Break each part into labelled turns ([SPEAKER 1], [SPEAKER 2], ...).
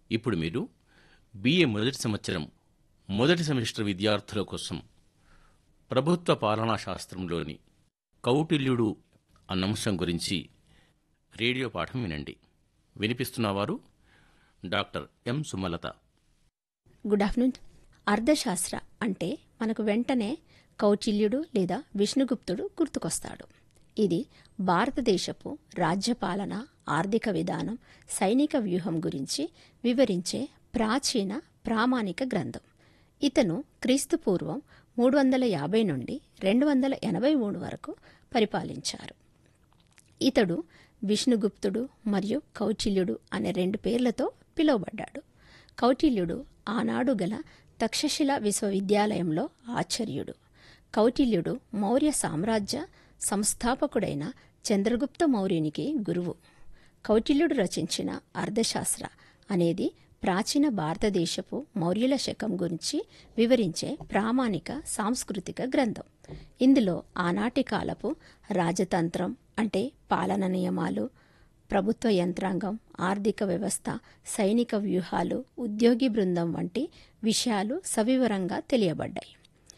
[SPEAKER 1] ఇప్పుడు మీరు బిఏ మొదటి సంవత్సరం మొదటి సెమిస్టర్ విద్యార్థుల కోసం ప్రభుత్వ పాలనా శాస్త్రంలోని కౌటిల్యుడు అన్న అంశం గురించి రేడియో పాఠం వినండి వినిపిస్తున్నవారు doctor M Sumalatha
[SPEAKER 2] good afternoon అర్థశాస్త్ర అంటే మనకు వెంటనే కౌటిల్యుడు లేదా విష్ణుగుప్తుడు గుర్తుకొస్తాడు ఇది భారతదేశపు రాజ్యపాలన ఆర్థిక విధానం సైనిక వ్యూహం గురించి వివరించే ప్రాచీన ప్రామాణిక గ్రంథం ఇతను క్రీస్తు పూర్వం మూడు వందల యాభై నుండి రెండు వందల ఎనభై మూడు వరకు పరిపాలించారు ఇతడు విష్ణుగుప్తుడు మరియు కౌటిల్యుడు అనే రెండు పేర్లతో పిలువబడ్డాడు కౌటిల్యుడు ఆనాడు గల తక్షశిల విశ్వవిద్యాలయంలో ఆచార్యుడు కౌటిల్యుడు మౌర్య సామ్రాజ్య సంస్థాపకుడైన చంద్రగుప్త మౌర్యునికి గురువు కౌటిల్యుడు రచించిన అర్థశాస్త్ర అనేది ప్రాచీన భారతదేశపు మౌర్యుల శకం గురించి వివరించే ప్రామాణిక సాంస్కృతిక గ్రంథం ఇందులో ఆనాటి కాలపు రాజతంత్రం అంటే పాలన నియమాలు ప్రభుత్వ యంత్రాంగం ఆర్థిక వ్యవస్థ సైనిక వ్యూహాలు ఉద్యోగి బృందం వంటి విషయాలు సవివరంగా తెలియబడ్డాయి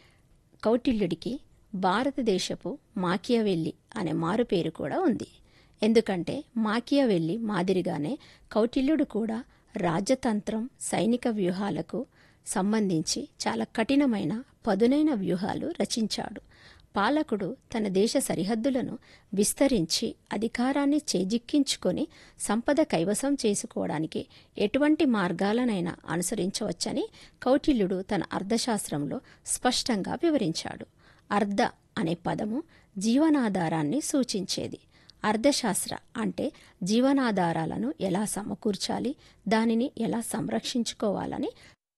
[SPEAKER 2] కౌటిల్యుడికి భారతదేశపు మాకియవెల్లి అనే మారుపేరు కూడా ఉంది ఎందుకంటే మాకియవెల్లి మాదిరిగానే కౌటిల్యుడు కూడా రాజతంత్రం సైనిక వ్యూహాలకు సంబంధించి చాలా కఠినమైన పదునైన వ్యూహాలు రచించాడు పాలకుడు తన దేశ సరిహద్దులను విస్తరించి అధికారాన్ని చేజిక్కించుకొని సంపద కైవసం చేసుకోవడానికి ఎటువంటి మార్గాలనైనా అనుసరించవచ్చని కౌటిల్యుడు తన అర్థశాస్త్రంలో స్పష్టంగా వివరించాడు అర్ధ అనే పదము జీవనాధారాన్ని సూచించేది అర్థశాస్త్ర అంటే జీవనాధారాలను ఎలా సమకూర్చాలి దానిని ఎలా సంరక్షించుకోవాలని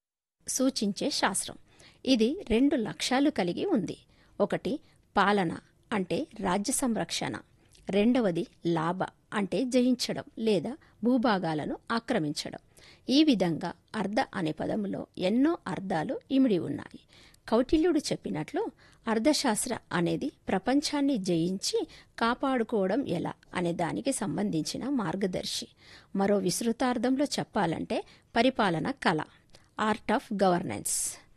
[SPEAKER 2] సూచించే శాస్త్రం ఇది రెండు లక్ష్యాలు కలిగి ఉంది ఒకటి పాలన అంటే రాజ్య సంరక్షణ రెండవది లాభ అంటే జయించడం లేదా భూభాగాలను ఆక్రమించడం ఈ విధంగా అర్ధ అనే పదములో ఎన్నో అర్థాలు ఇమిడి ఉన్నాయి కౌటిల్యుడు చెప్పినట్లు అర్థశాస్త్ర అనేది ప్రపంచాన్ని జయించి కాపాడుకోవడం ఎలా అనే దానికి సంబంధించిన మార్గదర్శి మరో విస్తృతార్థంలో చెప్పాలంటే పరిపాలన కళ ఆర్ట్ ఆఫ్ గవర్నెన్స్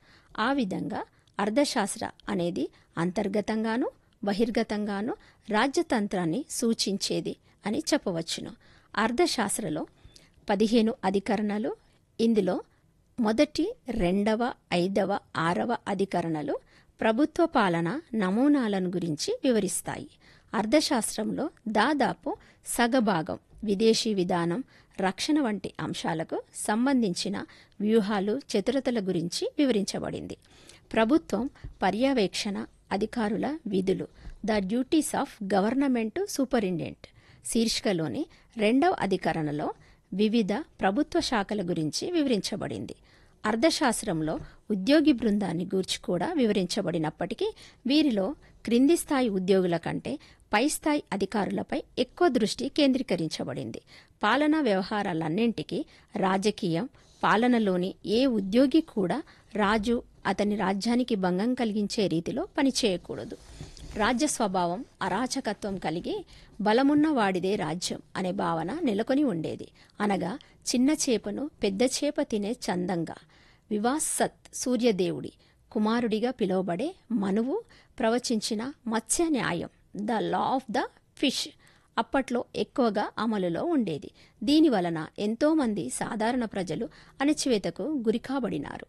[SPEAKER 2] ఆ విధంగా అర్థశాస్త్ర అనేది అంతర్గతంగాను బహిర్గతంగాను రాజ్యతంత్రాన్ని సూచించేది అని చెప్పవచ్చును అర్థశాస్త్రలో పదిహేను అధికరణలు ఇందులో మొదటి రెండవ ఐదవ ఆరవ అధికరణలు ప్రభుత్వ పాలన నమూనాలను గురించి వివరిస్తాయి అర్థశాస్త్రంలో దాదాపు సగభాగం విదేశీ విధానం రక్షణ వంటి అంశాలకు సంబంధించిన వ్యూహాలు చతురతల గురించి వివరించబడింది ప్రభుత్వం పర్యవేక్షణ అధికారుల విధులు the duties of government superintendent శీర్షికలోని రెండవ అధికరణలో వివిధ ప్రభుత్వ శాఖల గురించి వివరించబడింది అర్థశాస్త్రంలో ఉద్యోగి బృందాన్ని గూర్చి కూడా వివరించబడినప్పటికీ వీరిలో క్రింది స్థాయి ఉద్యోగుల కంటే పై స్థాయి అధికారులపై ఎక్కువ దృష్టి కేంద్రీకరించబడింది పాలనా వ్యవహారాలన్నింటికీ రాజకీయం పాలనలోని ఏ ఉద్యోగి కూడా రాజు అతని రాజ్యానికి భంగం కలిగించే రీతిలో పనిచేయకూడదు రాజ్య స్వభావం అరాచకత్వం కలిగి బలమున్న వాడిదే రాజ్యం అనే భావన నెలకొని ఉండేది అనగా చిన్న చేపను పెద్ద చేప తినే చందంగా వివాసత్ సూర్యదేవుడి కుమారుడిగా పిలువబడే మనువు ప్రవచించిన మత్స్య న్యాయం the law of the fish అప్పట్లో ఎక్కువగా అమలులో ఉండేది దీని వలన ఎంతోమంది సాధారణ ప్రజలు అణచివేతకు గురికాబడినారు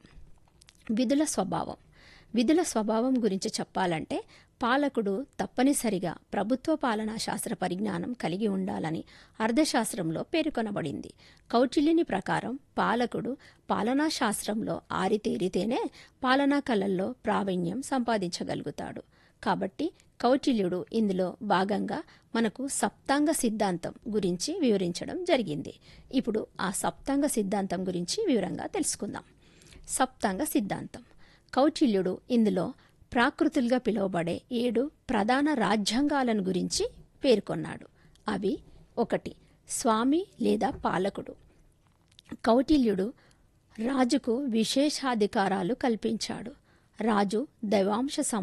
[SPEAKER 2] విధుల స్వభావం విధుల స్వభావం గురించి చెప్పాలంటే పాలకుడు తప్పనిసరిగా ప్రభుత్వ పాలనా శాస్త్ర పరిజ్ఞానం కలిగి ఉండాలని అర్థశాస్త్రంలో పేర్కొనబడింది కౌటిల్యుని ప్రకారం పాలకుడు పాలనా శాస్త్రంలో ఆరితేరితేనే పాలనా కళల్లో ప్రావీణ్యం సంపాదించగలుగుతాడు కాబట్టి కౌటిల్యుడు ఇందులో భాగంగా మనకు సప్తాంగ సిద్ధాంతం గురించి వివరించడం జరిగింది ఇప్పుడు ఆ సప్తాంగ సిద్ధాంతం గురించి వివరంగా తెలుసుకుందాం సప్తాంగ సిద్ధాంతం కౌటిల్యుడు ఇందులో ప్రాకృతులుగా పిలువబడే ఏడు ప్రధాన రాజ్యాంగాలను గురించి పేర్కొన్నాడు అవి ఒకటి స్వామి లేదా పాలకుడు కౌటిల్యుడు రాజుకు విశేషాధికారాలు కల్పించాడు రాజు దైవాంశ